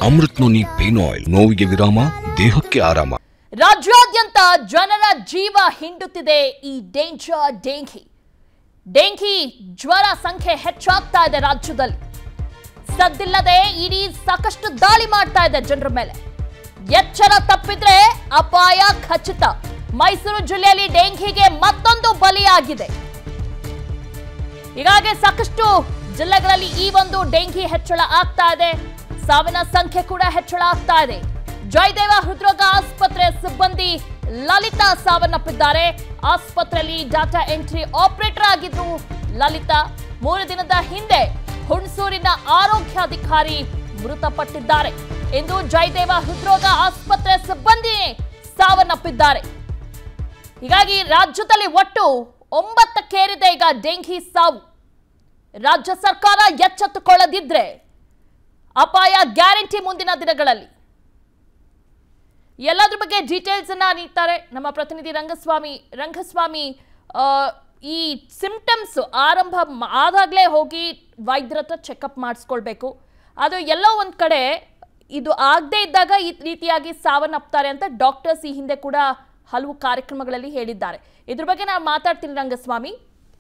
Amrit noni pain oil ನೋವಿಗೆ ವಿರಾಮ ದೇಹಕ್ಕೆ ಆರಾಮ ರಾಜ್ಯಾದ್ಯಂತ ಜನರ ಜೀವ ಹಿಂಡುತ್ತಿದೆ ಈ ಡೇಂಜರ್ ಡೆಂಘಿ ಡೆಂಘಿ ಜ್ವರ ಸಂಖ್ಯೆ ಹೆಚ್ಚಾಗ್ತಾ ಇದೆ ರಾಜ್ಯದಲ್ಲಿ ಸದ್ದಿಲ್ಲದೆ ಇಡೀ ಸಾಕಷ್ಟು ದಾಳಿ ಮಾಡ್ತಾ ಇದೆ ಜನರ ಮೇಲೆ ಎಚ್ಚರ ತಪ್ಪಿದ್ರೆ ಅಪಾಯ ಖಚಿತ ಮೈಸೂರು ಜಿಲ್ಲೆಯಲ್ಲಿ ಡೆಂಘಿಗೆ ಮತ್ತೊಂದು ಬಲಿಯಾಗಿದೆ ಹೀಗಾಗಿ ಸಾಕಷ್ಟು ಜಿಲ್ಲೆಗಳಲ್ಲಿ ಈ ಒಂದು ಡೆಂಘಿ ಹೆಚ್ಚಳ ಆಗ್ತಾ ಇದೆ ಸಾವಿನ ಸಂಖ್ಯೆ ಕೂಡ ಹೆಚ್ಚಳ ಆಗ್ತಾ ಇದೆ ಜಯದೇವ ಹೃದ್ರೋಗ ಆಸ್ಪತ್ರೆ ಸಿಬ್ಬಂದಿ ಲಲಿತಾ ಸಾವನ್ನಪ್ಪಿದ್ದಾರೆ ಆಸ್ಪತ್ರೆಯಲ್ಲಿ ಡಾಟಾ ಎಂಟ್ರಿ ಆಪರೇಟರ್ ಆಗಿದ್ರು ಲಲಿತಾ ಮೂರು ದಿನದ ಹಿಂದೆ ಹುಣಸೂರಿನ ಆರೋಗ್ಯಾಧಿಕಾರಿ ಮೃತಪಟ್ಟಿದ್ದಾರೆ ಇಂದು ಜಯದೇವ ಹೃದ್ರೋಗ ಆಸ್ಪತ್ರೆ ಸಿಬ್ಬಂದಿ ಸಾವನ್ನಪ್ಪಿದ್ದಾರೆ ಹೀಗಾಗಿ ರಾಜ್ಯದಲ್ಲಿ ಒಟ್ಟು ಒಂಬತ್ತಕ್ಕೇರಿದೆ ಈಗ ಡೆಂಘಿ ಸಾವು ರಾಜ್ಯ ಸರ್ಕಾರ ಎಚ್ಚೆತ್ತುಕೊಳ್ಳದಿದ್ರೆ ಅಪಾಯ ಗ್ಯಾರಂಟಿ ಮುಂದಿನ ದಿನಗಳಲ್ಲಿ ಎಲ್ಲದ್ರ ಬಗ್ಗೆ ಡೀಟೇಲ್ಸ್ ಅನ್ನ ನೀಡ್ತಾರೆ ನಮ್ಮ ಪ್ರತಿನಿಧಿ ರಂಗಸ್ವಾಮಿ ರಂಗಸ್ವಾಮಿ ಆ, ಈ ಸಿಂಪ್ಟಮ್ಸ್ ಆರಂಭ ಮ- ಆದಾಗ್ಲೇ ಹೋಗಿ ವೈದ್ಯರ ಹತ್ರ ಚೆಕಪ್ ಮಾಡಿಸ್ಕೊಳ್ಬೇಕು ಅದು ಎಲ್ಲೋ ಒಂದ್ ಕಡೆ ಇದು ಆಗದೆ ಇದ್ದಾಗ ಈ ರೀತಿಯಾಗಿ ಸಾವನ್ನಪ್ತಾರೆ ಅಂತ ಡಾಕ್ಟರ್ಸ್ ಈ ಹಿಂದೆ ಕೂಡ ಹಲವು ಕಾರ್ಯಕ್ರಮಗಳಲ್ಲಿ ಹೇಳಿದ್ದಾರೆ ಇದ್ರ ಬಗ್ಗೆ ನಾನು ಮಾತಾಡ್ತೀನಿ ರಂಗಸ್ವಾಮಿ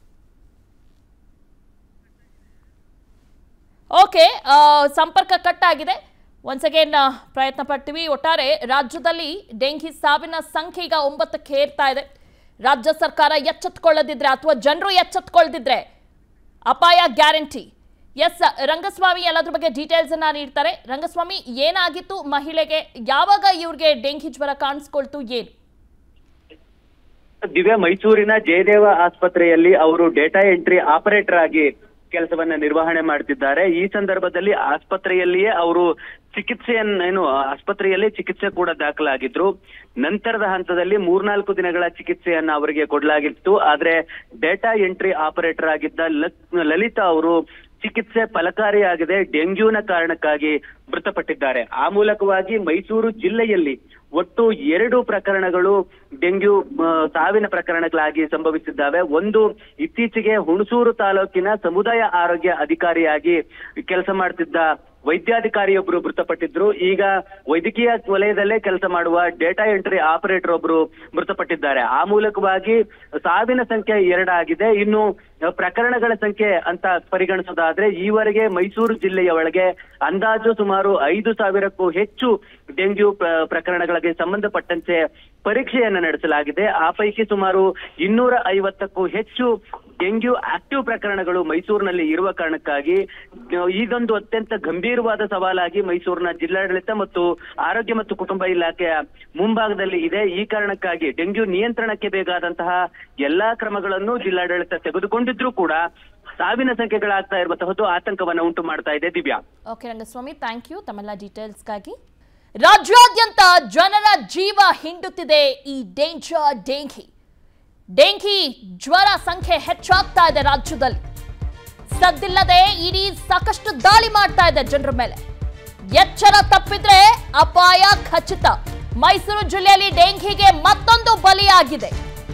ಓಕೆ ಆ, ಸಂಪರ್ಕ ಕಟ್ ಆಗಿದೆ ಒನ್ಸ್ ಅಗೇನ್ ಪ್ರಯತ್ನ ಪಡ್ತೀವಿ ಒಟ್ಟಾರೆ ರಾಜ್ಯದಲ್ಲಿ ಡೆಂಘಿ ಸಾವಿನ ಸಂಖ್ಯೆ ಈಗ ಒಂಬತ್ತಕ್ಕೆ ಏರ್ತಾ ಇದೆ ರಾಜ್ಯ ಸರ್ಕಾರ ಎಚ್ಚೆತ್ಕೊಳ್ಳದಿದ್ರೆ ಅಥವಾ ಜನರು ಎಚ್ಚೆತ್ಕೊಳ್ಳದಿದ್ರೆ ಅಪಾಯ ಗ್ಯಾರಂಟಿ ಎಸ್ ರಂಗಸ್ವಾಮಿ ಎಲ್ಲದ್ರ ಬಗ್ಗೆ ಡೀಟೇಲ್ಸ್ ಅನ್ನ ನೀಡ್ತಾರೆ ರಂಗಸ್ವಾಮಿ ಏನಾಗಿತ್ತು ಮಹಿಳೆಗೆ ಯಾವಾಗ ಇವ್ರಿಗೆ ಡೆಂಘಿ ಜ್ವರ ಕಾಣಿಸ್ಕೊಳ್ತು ಏನು ದಿವ್ಯಾ ಮೈಸೂರಿನ ಜಯದೇವ ಆಸ್ಪತ್ರೆಯಲ್ಲಿ ಅವರು ಡೇಟಾ ಎಂಟ್ರಿ ಆಪರೇಟರ್ ಆಗಿ ಕೆಲಸವನ್ನ ನಿರ್ವಹಣೆ ಮಾಡ್ತಿದ್ದಾರೆ ಈ ಸಂದರ್ಭದಲ್ಲಿ ಆಸ್ಪತ್ರೆಯಲ್ಲಿಯೇ ಅವರು ಚಿಕಿತ್ಸೆಯನ್ನ ಏನು ಆಸ್ಪತ್ರೆಯಲ್ಲೇ ಚಿಕಿತ್ಸೆ ಕೂಡ ದಾಖಲಾಗಿದ್ರು ನಂತರದ ಹಂತದಲ್ಲಿ ಮೂರ್ನಾಲ್ಕು ದಿನಗಳ ಚಿಕಿತ್ಸೆಯನ್ನ ಅವರಿಗೆ ಕೊಡಲಾಗಿತ್ತು ಆದ್ರೆ ಡೇಟಾ ಎಂಟ್ರಿ ಆಪರೇಟರ್ ಆಗಿದ್ದ ಲ- ಲಲಿತಾ ಅವರು ಚಿಕಿತ್ಸೆ ಫಲಕಾರಿಯಾಗದೆ ಡೆಂಗ್ಯೂನ ಕಾರಣಕ್ಕಾಗಿ ಮೃತಪಟ್ಟಿದ್ದಾರೆ ಆ ಮೂಲಕವಾಗಿ ಮೈಸೂರು ಜಿಲ್ಲೆಯಲ್ಲಿ ಒಟ್ಟು ಎರಡು ಪ್ರಕರಣಗಳು ಡೆಂಗ್ಯೂ ಆ, ಸಾವಿನ ಪ್ರಕರಣಗಳಾಗಿ ಸಂಭವಿಸಿದ್ದಾವೆ ಒಂದು ಇತ್ತೀಚೆಗೆ ಹುಣಸೂರು ತಾಲೂಕಿನ ಸಮುದಾಯ ಆರೋಗ್ಯ ಅಧಿಕಾರಿಯಾಗಿ ಕೆಲಸ ಮಾಡ್ತಿದ್ದ ವೈದ್ಯಾಧಿಕಾರಿಯೊಬ್ಬರು ಮೃತಪಟ್ಟಿದ್ರು ಈಗ ವೈದ್ಯಕೀಯ ವಲಯದಲ್ಲೇ ಕೆಲಸ ಮಾಡುವ ಡೇಟಾ ಎಂಟ್ರಿ ಆಪರೇಟರ್ ಒಬ್ರು ಮೃತಪಟ್ಟಿದ್ದಾರೆ ಆ ಮೂಲಕವಾಗಿ ಸಾವಿನ ಸಂಖ್ಯೆ ಎರಡಾಗಿದೆ ಇನ್ನು ಪ್ರಕರಣಗಳ ಸಂಖ್ಯೆ ಅಂತ ಪರಿಗಣಿಸೋದಾದ್ರೆ ಈವರೆಗೆ ಮೈಸೂರು ಜಿಲ್ಲೆಯ ಒಳಗೆ ಅಂದಾಜು ಸುಮಾರು ಐದು ಸಾವಿರಕ್ಕೂ ಹೆಚ್ಚು ಡೆಂಗ್ಯೂ ಪ್ರ- ಪ್ರಕರಣಗಳಿಗೆ ಸಂಬಂಧಪಟ್ಟಂತೆ ಪರೀಕ್ಷೆಯನ್ನ ನಡೆಸಲಾಗಿದೆ ಆ ಪೈಕಿ ಸುಮಾರು ಇನ್ನೂರ ಐವತ್ತಕ್ಕೂ ಹೆಚ್ಚು ಡೆಂಗ್ಯೂ ಆಕ್ಟಿವ್ ಪ್ರಕರಣಗಳು ಮೈಸೂರಿನಲ್ಲಿ ಇರುವ ಕಾರಣಕ್ಕಾಗಿ ಅಹ್, ಇದೊಂದು ಅತ್ಯಂತ ಗಂಭೀರವಾದ ಸವಾಲಾಗಿ ಮೈಸೂರಿನ ಜಿಲ್ಲಾಡಳಿತ ಮತ್ತು ಆರೋಗ್ಯ ಮತ್ತು ಕುಟುಂಬ ಇಲಾಖೆಯ ಮುಂಭಾಗದಲ್ಲಿ ಇದೆ ಈ ಕಾರಣಕ್ಕಾಗಿ ಡೆಂಗ್ಯೂ ನಿಯಂತ್ರಣಕ್ಕೆ ಬೇಕಾದಂತಹ ಎಲ್ಲಾ ಕ್ರಮಗಳನ್ನು ಜಿಲ್ಲಾಡಳಿತ ತೆಗೆದುಕೊಂಡಿದ್ರೂ ಕೂಡ ಸಾವಿನ ಸಂಖ್ಯೆಗಳಾಗ್ತಾ ಇರುವಂತಹದ್ದು ಆತಂಕವನ್ನ ಉಂಟು ಮಾಡ್ತಾ ಇದೆ Divya okay Rangaswamy thank you ತಮ್ಮೆಲ್ಲ ಡೀಟೇಲ್ಸ್ಗಾಗಿ ರಾಜ್ಯಾದ್ಯಂತ ಜನರ ಜೀವ ಹಿಂಡುತ್ತಿದೆ ಈ ಡೇಂಜರ್ ಡೆಂಘಿ ಡೆಂಘಿ ಜ್ವರ ಸಂಖ್ಯೆ ಹೆಚ್ಚಾಗ್ತಾ ಇದೆ ರಾಜ್ಯದಲ್ಲಿ ಸದ್ದಿಲ್ಲದೆ ಇಡೀ ಸಾಕಷ್ಟು ದಾಳಿ ಮಾಡ್ತಾ ಇದೆ ಜನರ ಮೇಲೆ ಎಚ್ಚರ ತಪ್ಪಿದ್ರೆ ಅಪಾಯ ಖಚಿತ ಮೈಸೂರು ಜಿಲ್ಲೆಯಲ್ಲಿ ಡೆಂಘಿಗೆ ಮತ್ತೊಂದು ಬಲಿಯಾಗಿದೆ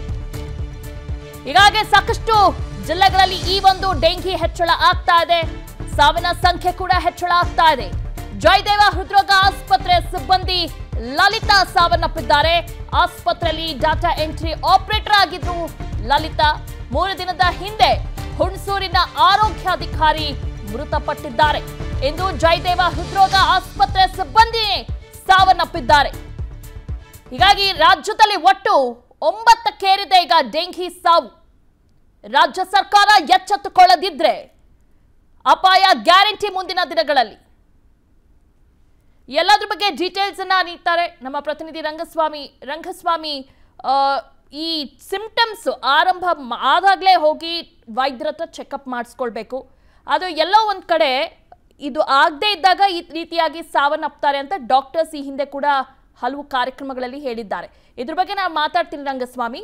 ಹೀಗಾಗಿ ಸಾಕಷ್ಟು ಜಿಲ್ಲೆಗಳಲ್ಲಿ ಈ ಒಂದು ಡೆಂಘಿ ಹೆಚ್ಚಳ ಆಗ್ತಾ ಇದೆ ಸಾವಿನ ಸಂಖ್ಯೆ ಕೂಡ ಹೆಚ್ಚಳ ಆಗ್ತಾ ಇದೆ ಜಯದೇವ ಹೃದ್ರೋಗ ಆಸ್ಪತ್ರೆ ಸಿಬ್ಬಂದಿ ಲಲಿತಾ ಸಾವನ್ನಪ್ಪಿದ್ದಾರೆ ಆಸ್ಪತ್ರೆಯಲ್ಲಿ ಡಾಟಾ ಎಂಟ್ರಿ ಆಪರೇಟರ್ ಆಗಿದ್ರು ಲಲಿತಾ ಮೂರು ದಿನದ ಹಿಂದೆ ಹುಣಸೂರಿನ ಆರೋಗ್ಯಾಧಿಕಾರಿ ಮೃತಪಟ್ಟಿದ್ದಾರೆ ಇಂದು ಜಯದೇವ ಹೃದ್ರೋಗ ಆಸ್ಪತ್ರೆ ಸಿಬ್ಬಂದಿ ಸಾವನ್ನಪ್ಪಿದ್ದಾರೆ ಹೀಗಾಗಿ ರಾಜ್ಯದಲ್ಲಿ ಒಟ್ಟು ಒಂಬತ್ತಕ್ಕೇರಿದೆ ಈಗ ಡೆಂಘಿ ಸಾವು ರಾಜ್ಯ ಸರ್ಕಾರ ಎಚ್ಚೆತ್ತುಕೊಳ್ಳದಿದ್ರೆ ಅಪಾಯ ಗ್ಯಾರಂಟಿ ಮುಂದಿನ ದಿನಗಳಲ್ಲಿ ಎಲ್ಲದ್ರ ಬಗ್ಗೆ ಡೀಟೇಲ್ಸ್ ಅನ್ನ ನೀಡ್ತಾರೆ ನಮ್ಮ ಪ್ರತಿನಿಧಿ ರಂಗಸ್ವಾಮಿ ರಂಗಸ್ವಾಮಿ ಆ, ಈ ಸಿಂಪ್ಟಮ್ಸ್ ಆರಂಭ ಮ- ಆದಾಗ್ಲೇ ಹೋಗಿ ವೈದ್ಯರ ಹತ್ರ ಚೆಕಪ್ ಮಾಡಿಸ್ಕೊಳ್ಬೇಕು ಅದು ಎಲ್ಲೋ ಒಂದ್ ಕಡೆ ಇದು ಆಗದೆ ಇದ್ದಾಗ ಈ ರೀತಿಯಾಗಿ ಸಾವನ್ನಪ್ತಾರೆ ಅಂತ ಡಾಕ್ಟರ್ಸ್ ಈ ಹಿಂದೆ ಕೂಡ ಹಲವು ಕಾರ್ಯಕ್ರಮಗಳಲ್ಲಿ ಹೇಳಿದ್ದಾರೆ ಇದ್ರ ಬಗ್ಗೆ ನಾನು ಮಾತಾಡ್ತೀನಿ ರಂಗಸ್ವಾಮಿ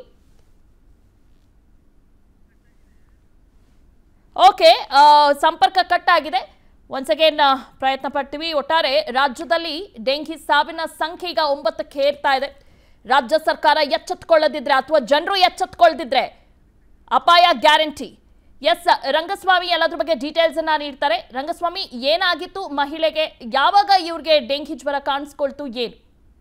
ಓಕೆ ಆ, ಸಂಪರ್ಕ ಕಟ್ ಆಗಿದೆ ಒನ್ಸ್ ಅಗೇನ್ ಪ್ರಯತ್ನ ಪಡ್ತೀವಿ ಒಟ್ಟಾರೆ ರಾಜ್ಯದಲ್ಲಿ ಡೆಂಘಿ ಸಾವಿನ ಸಂಖ್ಯೆ ಈಗ ಒಂಬತ್ತಕ್ಕೆ ಏರ್ತಾ ಇದೆ ರಾಜ್ಯ ಸರ್ಕಾರ ಎಚ್ಚೆತ್ಕೊಳ್ಳದಿದ್ರೆ ಅಥವಾ ಜನರು ಎಚ್ಚೆತ್ಕೊಳ್ಳದಿದ್ರೆ ಅಪಾಯ ಗ್ಯಾರಂಟಿ ಎಸ್ ರಂಗಸ್ವಾಮಿ ಎಲ್ಲದ್ರ ಬಗ್ಗೆ ಡೀಟೇಲ್ಸ್ ಅನ್ನ ನೀಡ್ತಾರೆ ರಂಗಸ್ವಾಮಿ ಏನಾಗಿತ್ತು ಮಹಿಳೆಗೆ ಯಾವಾಗ ಇವ್ರಿಗೆ ಡೆಂಗಿ ಜ್ವರ ಕಾಣಿಸ್ಕೊಳ್ತು ಏನು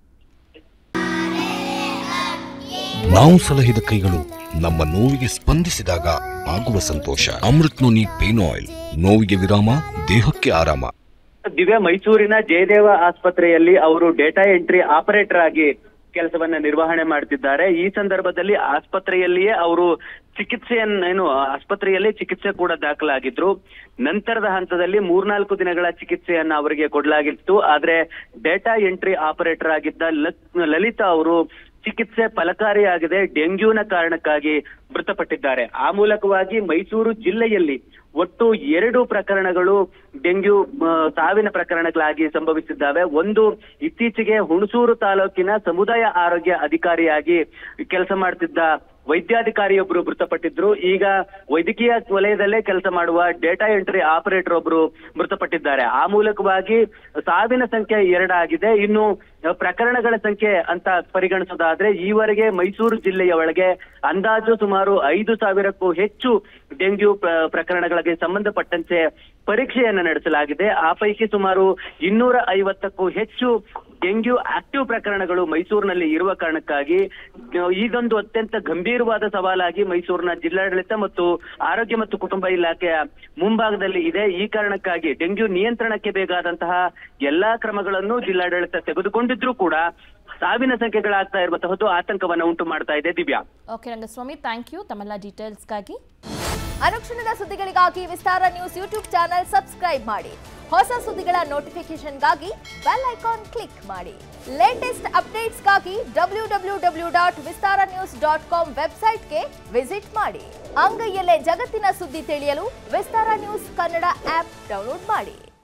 ನಾವು ಸಲಹಿದ ಕೈಗಳು ನಮ್ಮ ನೋವಿಗೆ ಸ್ಪಂದಿಸಿದಾಗ ಆಗುವ ಸಂತೋಷ ಅಮೃತ್ ನೋನಿ ಪೇನ್ ಆಯಿಲ್ ನೋವಿಗೆ ವಿರಾಮ ದೇಹಕ್ಕೆ ಆರಾಮ ದಿವ್ಯ ಮೈಸೂರಿನ ಜಯದೇವ ಆಸ್ಪತ್ರೆಯಲ್ಲಿ ಅವರು ಡೇಟಾ ಎಂಟ್ರಿ ಆಪರೇಟರ್ ಆಗಿ ಕೆಲಸವನ್ನ ನಿರ್ವಹಣೆ ಮಾಡ್ತಿದ್ದಾರೆ ಈ ಸಂದರ್ಭದಲ್ಲಿ ಆಸ್ಪತ್ರೆಯಲ್ಲಿಯೇ ಅವರು ಚಿಕಿತ್ಸೆಯನ್ನ ಏನು ಆಸ್ಪತ್ರೆಯಲ್ಲಿ ಚಿಕಿತ್ಸೆ ಕೂಡ ದಾಖಲಾಗಿದ್ರು ನಂತರದ ಹಂತದಲ್ಲಿ ಮೂರ್ನಾಲ್ಕು ದಿನಗಳ ಚಿಕಿತ್ಸೆಯನ್ನ ಅವರಿಗೆ ಕೊಡಲಾಗಿತ್ತು ಆದ್ರೆ ಡೇಟಾ ಎಂಟ್ರಿ ಆಪರೇಟರ್ ಆಗಿದ್ದ ಲ- ಲಲಿತಾ ಅವರು ಚಿಕಿತ್ಸೆ ಫಲಕಾರಿಯಾಗದೆ ಡೆಂಗ್ಯೂನ ಕಾರಣಕ್ಕಾಗಿ ಮೃತಪಟ್ಟಿದ್ದಾರೆ ಆ ಮೂಲಕವಾಗಿ ಮೈಸೂರು ಜಿಲ್ಲೆಯಲ್ಲಿ ಒಟ್ಟು ಎರಡು ಪ್ರಕರಣಗಳು ಡೆಂಗ್ಯೂ ಆ, ಸಾವಿನ ಪ್ರಕರಣಗಳಾಗಿ ಸಂಭವಿಸಿದ್ದಾವೆ ಒಂದು ಇತ್ತೀಚೆಗೆ ಹುಣಸೂರು ತಾಲೂಕಿನ ಸಮುದಾಯ ಆರೋಗ್ಯ ಅಧಿಕಾರಿಯಾಗಿ ಕೆಲಸ ಮಾಡ್ತಿದ್ದ ವೈದ್ಯಾಧಿಕಾರಿಯೊಬ್ಬರು ಮೃತಪಟ್ಟಿದ್ರು ಈಗ ವೈದ್ಯಕೀಯ ವಲಯದಲ್ಲೇ ಕೆಲಸ ಮಾಡುವ ಡೇಟಾ ಎಂಟ್ರಿ ಆಪರೇಟರ್ ಒಬ್ರು ಮೃತಪಟ್ಟಿದ್ದಾರೆ ಆ ಮೂಲಕವಾಗಿ ಸಾವಿನ ಸಂಖ್ಯೆ ಎರಡಾಗಿದೆ ಇನ್ನು ಪ್ರಕರಣಗಳ ಸಂಖ್ಯೆ ಅಂತ ಪರಿಗಣಿಸೋದಾದ್ರೆ ಈವರೆಗೆ ಮೈಸೂರು ಜಿಲ್ಲೆಯ ಒಳಗೆ ಅಂದಾಜು ಸುಮಾರು ಐದು ಸಾವಿರಕ್ಕೂ ಹೆಚ್ಚು ಡೆಂಗ್ಯೂ ಪ್ರ- ಪ್ರಕರಣಗಳಿಗೆ ಸಂಬಂಧಪಟ್ಟಂತೆ ಪರೀಕ್ಷೆಯನ್ನ ನಡೆಸಲಾಗಿದೆ ಆ ಪೈಕಿ ಸುಮಾರು ಇನ್ನೂರ ಐವತ್ತಕ್ಕೂ ಹೆಚ್ಚು ಡೆಂಗ್ಯೂ ಆಕ್ಟಿವ್ ಪ್ರಕರಣಗಳು ಮೈಸೂರಿನಲ್ಲಿ ಇರುವ ಕಾರಣಕ್ಕಾಗಿ ಅಹ್, ಇದೊಂದು ಅತ್ಯಂತ ಗಂಭೀರವಾದ ಸವಾಲಾಗಿ ಮೈಸೂರಿನ ಜಿಲ್ಲಾಡಳಿತ ಮತ್ತು ಆರೋಗ್ಯ ಮತ್ತು ಕುಟುಂಬ ಇಲಾಖೆಯ ಮುಂಭಾಗದಲ್ಲಿ ಇದೆ ಈ ಕಾರಣಕ್ಕಾಗಿ ಡೆಂಗ್ಯೂ ನಿಯಂತ್ರಣಕ್ಕೆ ಬೇಕಾದಂತಹ ಎಲ್ಲಾ ಕ್ರಮಗಳನ್ನು ಜಿಲ್ಲಾಡಳಿತ ತೆಗೆದುಕೊಂಡಿದ್ರೂ ಕೂಡ ಸಾವಿನ ಸಂಖ್ಯೆಗಳಾಗ್ತಾ ಇರುವಂತಹದ್ದು ಆತಂಕವನ್ನ ಉಂಟು ಮಾಡ್ತಾ ಇದೆ Divya okay Rangaswamy thank you ತಮ್ಮೆಲ್ಲ ಡೀಟೇಲ್ಸ್ಗಾಗಿ ಅನುಕ್ಷಣದ ಸುದ್ದಿಗಳಿಗಾಗಿ Vistara news YouTube channel subscribe ಮಾಡಿ ಹೊಸ ಸುದ್ದಿಗಳ ನೋಟಿಫಿಕೇಶನ್ಗಾಗಿ ಬೆಲ್ ಐಕಾನ್ ಕ್ಲಿಕ್ ಮಾಡಿ ಲೇಟೆಸ್ಟ್ ಅಪ್ಡೇಟ್ಸ್ಗಾಗಿ W W W dot Vistara news dot com ವೆಬ್ಸೈಟ್ಗೆ ವಿಸಿಟ್ ಮಾಡಿ ಅಂಗೈಯಲ್ಲೇ ಜಗತ್ತಿನ ಸುದ್ದಿ ತಿಳಿಯಲು Vistara news Kannada app download ಮಾಡಿ